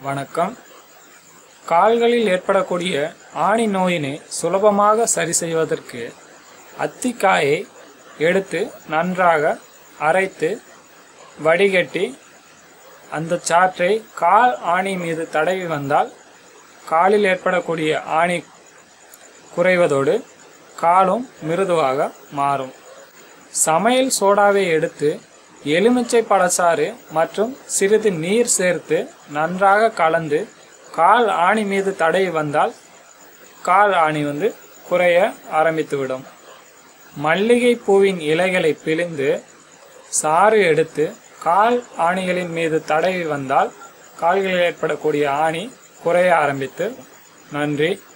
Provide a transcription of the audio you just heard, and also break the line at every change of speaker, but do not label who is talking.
வணக்கம் கால்களில் ஏற்படக்கூடிய ஆணி நோயினை சுலபமாக சரி செய்வதற்கு அத்திக்காயை எடுத்து நன்றாக அரைத்து வடிகட்டி அந்த சாற்றை கால் ஆணி மீது தடவி வந்தால் காலில் ஏற்படக்கூடிய ஆணி குறைவதோடு காலும் மிருதுவாக மாறும் சமையல் சோடாவை எடுத்து எலுமிச்சை பழச்சாறு மற்றும் சிறிது நீர் சேர்த்து நன்றாக கலந்து கால் ஆணி மீது தடவி வந்தால் கால் ஆணி வந்து குறைய ஆரம்பித்துவிடும் மல்லிகை பூவின் இலைகளை பிழிந்து சாறு எடுத்து கால் ஆணிகளின் மீது தடவி வந்தால் கால்களில் ஏற்படக்கூடிய ஆணி குறைய ஆரம்பித்து நன்றி